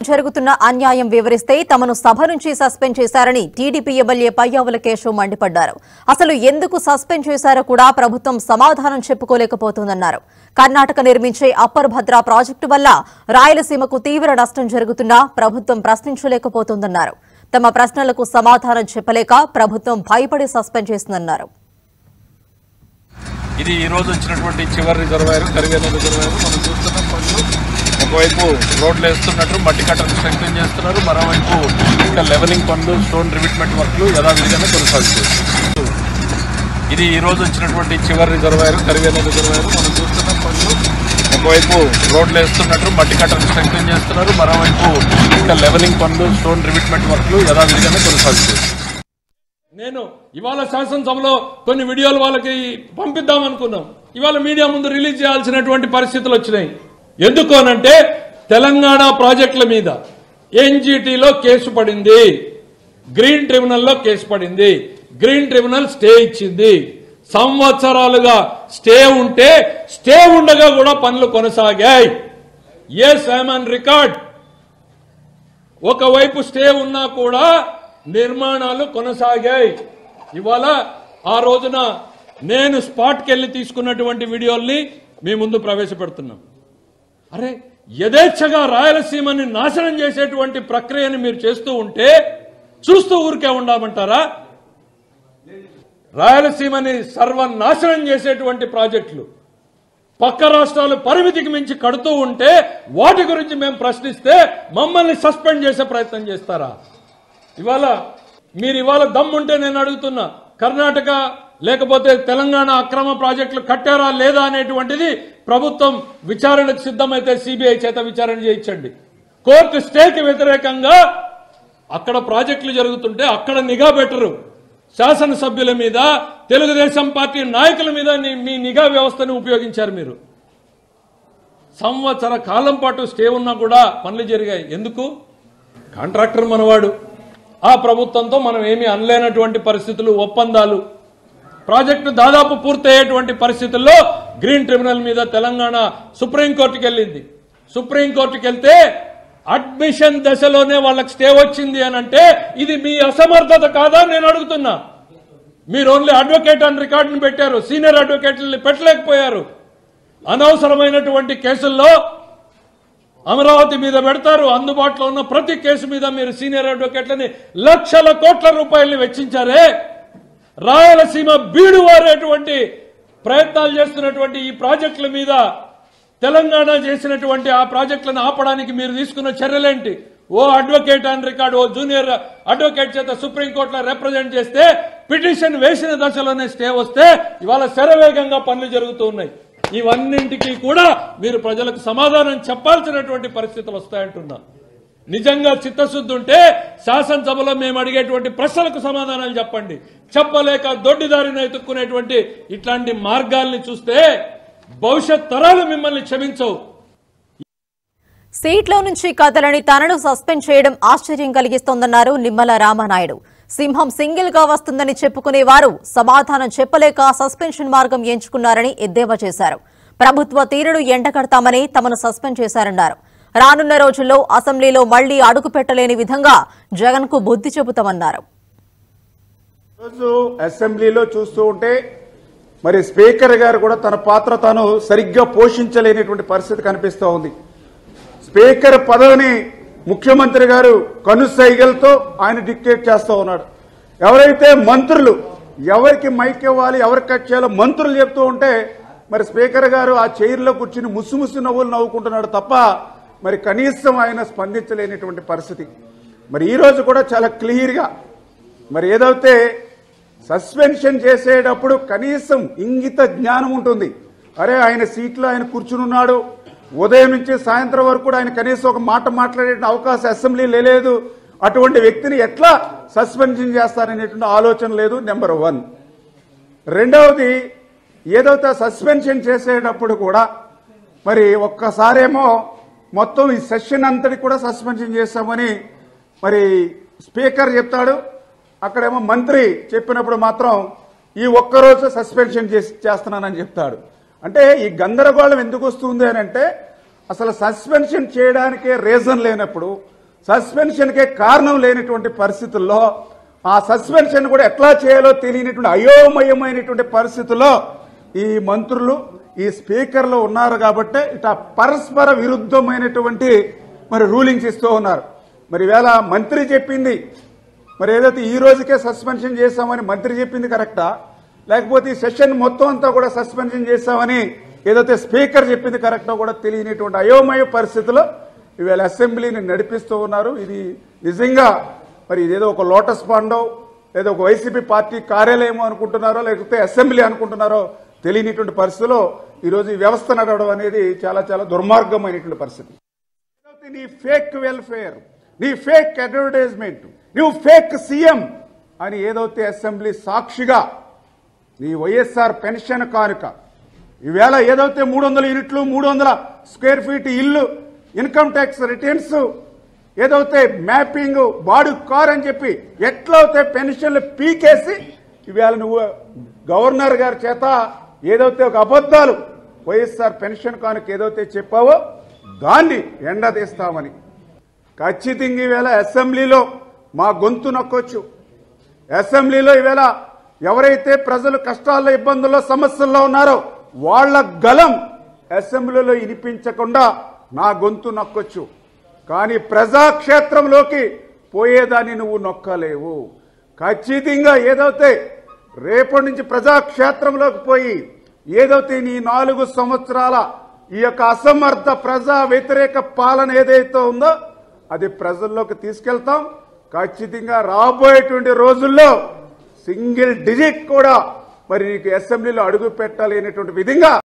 జరుగుతున్న అన్యాయం వివరిస్తే తమను సభ నుంచి సస్పెండ్ చేశారని టీడీపీ ఎమ్మెల్యే పయ్యావుల కేశవ్ మండిపడ్డారు అసలు ఎందుకు సస్పెండ్ చేశారో కూడా ప్రభుత్వం సమాధానం చెప్పుకోలేకపోతోందన్నారు కర్ణాటక నిర్మించే అప్పర్ భద్ర ప్రాజెక్టు వల్ల రాయలసీమకు తీవ్ర నష్టం జరుగుతున్నా ప్రభుత్వం ప్రశ్నించలేకపోతోందన్నారు తమ ప్రశ్నలకు సమాధానం చెప్పలేక ప్రభుత్వం భయపడి సస్పెండ్ చేసిందన్నారు ఇది ఈ రోజు వచ్చినటువంటి చివరి రిజర్వాయర్ కరివేన రిజర్వాయర్ మనం చూస్తున్న పనులు ఒకవైపు రోడ్లు వేస్తున్నట్టు మట్టి కట్టలు స్ట్రెంగ్ చేస్తున్నారు మరోవైపు ఇంకా లెవెలింగ్ పనులు స్టోన్ రివిట్మెంట్ వర్క్లు యథావిధిగానే కొనసాగుతుంది ఇది ఈ రోజు వచ్చినటువంటి చివరి రిజర్వాయర్ కరివేన రిజర్వాయర్ మనం చూస్తున్న పనులు ఒకవైపు రోడ్లు వేస్తున్నట్టు మట్టి కట్టలు స్ట్రెంగ్ చేస్తున్నారు మరోవైపు ఇంకా లెవెలింగ్ పనులు స్టోన్ రివిట్మెంట్ వర్క్లు యథావిధిగానే కొనసాగుతుంది నేను ఇవాళ శాసనసభలో కొన్ని వీడియోలు వాళ్ళకి పంపిద్దాం అనుకున్నాం ఇవాళ మీడియా ముందు రిలీజ్ చేయాల్సినటువంటి పరిస్థితులు వచ్చినాయి ఎందుకు అనంటే తెలంగాణ ప్రాజెక్టుల మీద ఎన్జిటిలో కేసు పడింది గ్రీన్ ట్రిబ్యునల్లో కేసు పడింది గ్రీన్ ట్రిబ్యునల్ స్టే ఇచ్చింది సంవత్సరాలుగా స్టే ఉంటే స్టే ఉండగా కూడా పనులు కొనసాగాయి ఏ సామాన్ రికార్డ్ ఒకవైపు స్టే ఉన్నా కూడా నిర్మాణాలు కొనసాగాయి ఇవాళ ఆ రోజున నేను స్పాట్కి వెళ్ళి తీసుకున్నటువంటి వీడియోల్ని మీ ముందు ప్రవేశపెడుతున్నాం అరే యథేచ్ఛగా రాయలసీమని నాశనం చేసేటువంటి ప్రక్రియని మీరు చేస్తూ ఉంటే చూస్తూ ఊరికే ఉండమంటారా రాయలసీమని సర్వనాశనం చేసేటువంటి ప్రాజెక్టులు పక్క రాష్ట్రాలు పరిమితికి మించి కడుతూ ఉంటే వాటి గురించి మేము ప్రశ్నిస్తే మమ్మల్ని సస్పెండ్ చేసే ప్రయత్నం చేస్తారా ఇవాళ మీరు ఇవాళ దమ్ముంటే నేను అడుగుతున్నా కర్ణాటక లేకపోతే తెలంగాణ అక్రమ ప్రాజెక్టులు కట్టారా లేదా అనేటువంటిది ప్రభుత్వం విచారణకు సిద్ధమైతే సిబిఐ చేత విచారణ చేయించండి కోర్టు స్టేకి వ్యతిరేకంగా అక్కడ ప్రాజెక్టులు జరుగుతుంటే అక్కడ నిఘా పెట్టరు శాసనసభ్యుల మీద తెలుగుదేశం పార్టీ నాయకుల మీద ని- మీ నిఘా వ్యవస్థను ఉపయోగించారు మీరు సంవత్సర కాలం పాటు స్టే ఉన్నా కూడా పనులు జరిగాయి ఎందుకు కాంట్రాక్టర్ మనవాడు ఆ ప్రభుత్వంతో మనం ఏమీ అనలేనటువంటి పరిస్థితులు ఒప్పందాలు ప్రాజెక్టు దాదాపు పూర్తయ్యేటువంటి పరిస్థితుల్లో గ్రీన్ ట్రిబ్యునల్ మీద తెలంగాణ సుప్రీంకోర్టుకి వెళ్ళింది సుప్రీంకోర్టుకి వెళ్తే అడ్మిషన్ దశలోనే వాళ్ళకి స్టే వచ్చింది అని అంటే ఇది మీ అసమర్థత కాదా నేను అడుగుతున్నా మీరు ఓన్లీ అడ్వకేట్ అని రికార్డును పెట్టారు సీనియర్ అడ్వకేట్లని పెట్టలేకపోయారు అనవసరమైనటువంటి కేసుల్లో అమరావతి మీద పెడతారు అందుబాటులో ఉన్న ప్రతి కేసు మీద మీరు సీనియర్ అడ్వకేట్లని లక్షల కోట్ల రూపాయలని వెచ్చించారే రాయలసీమ బీడు వారేటువంటి ప్రయత్నాలు చేస్తున్నటువంటి ఈ ప్రాజెక్టుల మీద తెలంగాణ చేసినటువంటి ఆ ప్రాజెక్టులను ఆపడానికి మీరు తీసుకున్న చర్యలేంటి ఓ అడ్వకేట్ అని రికార్డు ఓ జూనియర్ అడ్వకేట్ చేత సుప్రీంకోర్టులో రిప్రజెంట్ చేస్తే పిటిషన్ వేసిన దశలోనే స్టే వస్తే ఇవాళ శరవేగంగా పనులు జరుగుతూ ఉన్నాయి ఇవన్నింటికి కూడా మీరు ప్రజలకు సమాధానం చెప్పాల్సినటువంటి పరిస్థితులు వస్తాయంటున్నా నిజంగా చిత్తశుద్ధి ఉంటే శాసనసభలో మేము అడిగేటువంటి ప్రశ్నలకు సమాధానాలు చెప్పండి చెప్పలేక దొడ్డిదారిని ఎత్తుక్కునేటువంటి ఇట్లాంటి మార్గాల్ని చూస్తే భవిష్యత్ తరాలు మిమ్మల్ని క్షమించవు సీట్లో నుంచి కదలని తనను సస్పెండ్ చేయడం ఆశ్చర్యం కలిగిస్తోందన్నారు నిమ్మల రామానాయుడు సింహం సింగిల్ గా వస్తుందని చెప్పుకునేవారు సమాధానం చెప్పలేక సస్పెన్షన్ మార్గం ఎంచుకున్నారని ఎద్దేవా చేశారు ప్రభుత్వ తీరును ఎండకడతామని తమను సస్పెండ్ చేశారన్నారు రానున్న రోజుల్లో అసెంబ్లీలో మళ్లీ అడుగు పెట్టలేని విధంగా జగన్ కు బుద్ధి చెబుతామన్నారు రోజు అసెంబ్లీలో చూస్తూ ఉంటే మరి స్పీకర్ గారు కూడా తన పాత్ర తాను సరిగ్గా పోషించలేనటువంటి పరిస్థితి కనిపిస్తూ ఉంది స్పీకర్ పదవిని ముఖ్యమంత్రి గారు కనుసైగలతో ఆయన డిక్టేట్ చేస్తూ ఉన్నాడు ఎవరైతే మంత్రులు ఎవరికి మైక్ ఇవ్వాలి ఎవరికి కట్ చేయాలో మంత్రులు చెప్తూ ఉంటే మరి స్పీకర్ గారు ఆ చైర్లో కూర్చుని ముస్సు ముస్సు నవ్వులు నవ్వుకుంటున్నాడు తప్ప మరి కనీసం ఆయన స్పందించలేనటువంటి పరిస్థితి మరి ఈ రోజు కూడా చాలా క్లియర్గా మరి ఏదైతే సస్పెన్షన్ చేసేటప్పుడు కనీసం ఇంగిత జ్ఞానం ఉంటుంది అరే ఆయన సీట్లో ఆయన కూర్చుని ఉన్నాడు ఉదయం నుంచి సాయంత్రం వరకు కూడా ఆయన కనీసం ఒక మాట మాట్లాడే అవకాశం అసెంబ్లీ లేదు అటువంటి వ్యక్తిని ఎట్లా సస్పెన్షన్ చేస్తారనేటువంటి ఆలోచన లేదు నెంబర్ వన్ రెండవది ఏదైతే సస్పెన్షన్ చేసేటప్పుడు కూడా మరి ఒక్కసారేమో మొత్తం ఈ సెషన్ అంతటి కూడా సస్పెన్షన్ చేస్తామని మరి స్పీకర్ చెప్తాడు అక్కడేమో మంత్రి చెప్పినప్పుడు మాత్రం ఈ ఒక్కరోజు సస్పెన్షన్ చేసి చేస్తున్నానని చెప్తాడు అంటే ఈ గందరగోళం ఎందుకు వస్తుంది అని అంటే అసలు సస్పెన్షన్ చేయడానికే రీజన్ లేనప్పుడు సస్పెన్షన్కే కారణం లేనటువంటి పరిస్థితుల్లో ఆ సస్పెన్షన్ కూడా ఎట్లా చేయాలో తెలియనటువంటి అయోమయమైనటువంటి పరిస్థితుల్లో ఈ మంత్రులు ఈ స్పీకర్లు ఉన్నారు కాబట్టి ఇట పరస్పర విరుద్ధమైనటువంటి మరి రూలింగ్స్ ఇస్తూ ఉన్నారు మరి ఈవేళ మంత్రి చెప్పింది మరి ఏదైతే ఈ రోజుకే సస్పెన్షన్ చేశామని మంత్రి చెప్పింది కరెక్టా లేకపోతే ఈ సెషన్ మొత్తం అంతా కూడా సస్పెన్షన్ చేశామని ఏదైతే స్పీకర్ చెప్పింది కరెక్టో కూడా తెలియనటువంటి అయోమయ పరిస్థితిలో ఇవాళ అసెంబ్లీని నడిపిస్తూ ఉన్నారు ఇది నిజంగా మరి ఇదేదో ఒక లోటస్ పాండవ్ లేదా ఒక వైసీపీ పార్టీ కార్యాలయం అనుకుంటున్నారో లేకపోతే అసెంబ్లీ అనుకుంటున్నారో తెలియనిటువంటి పరిస్థితిలో ఈరోజు ఈ వ్యవస్థ నడవడం అనేది చాలా చాలా దుర్మార్గమైనటువంటి పరిస్థితి ఏదైతే నీ ఫేక్ వెల్ఫేర్ నీ ఫేక్ అడ్వర్టైజ్మెంట్ నువ్వు ఫేక్ సీఎం అని ఏదైతే అసెంబ్లీ సాక్షిగా నీ వైఎస్ఆర్ పెన్షన్ కానుక ఈవేళ ఏదైతే మూడు వందల యూనిట్లు మూడు వందల స్క్వేర్ ఫీట్ ఇల్లు ఇన్కమ్ ట్యాక్స్ రిటర్న్స్ ఏదైతే మ్యాపింగ్ బాడు కార్ అని చెప్పి ఎట్లయితే పెన్షన్లు పీకేసి ఈవేళ నువ్వు గవర్నర్ గారి చేత ఏదైతే ఒక అబద్ధాలు వైఎస్ఆర్ పెన్షన్ కానుక ఏదైతే చెప్పావో దాన్ని ఎండదీస్తామని ఖచ్చితంగా ఈవేళ అసెంబ్లీలో మా గొంతు నొక్కొచ్చు అసెంబ్లీలో ఈవేళ ఎవరైతే ప్రజలు కష్టాల్లో ఇబ్బందుల్లో సమస్యల్లో ఉన్నారో వాళ్ళ గలం అసెంబ్లీలో వినిపించకుండా నా గొంతు నొక్కొచ్చు కానీ ప్రజాక్షేత్రంలోకి పోయేదాన్ని నువ్వు నొక్కలేవు ఖచ్చితంగా ఏదైతే రేపటి నుంచి ప్రజాక్షేత్రంలోకి పోయి ఏదైతే నీ నాలుగు సంవత్సరాల ఈ యొక్క అసమర్థ ప్రజా వ్యతిరేక పాలన ఏదైతే ఉందో అది ప్రజల్లోకి తీసుకెళ్తాం ఖచ్చితంగా రాబోయేటువంటి రోజుల్లో సింగిల్ డిజిట్ కూడా మరి నీకు అసెంబ్లీలో అడుగు పెట్టాలి అనేటువంటి విధంగా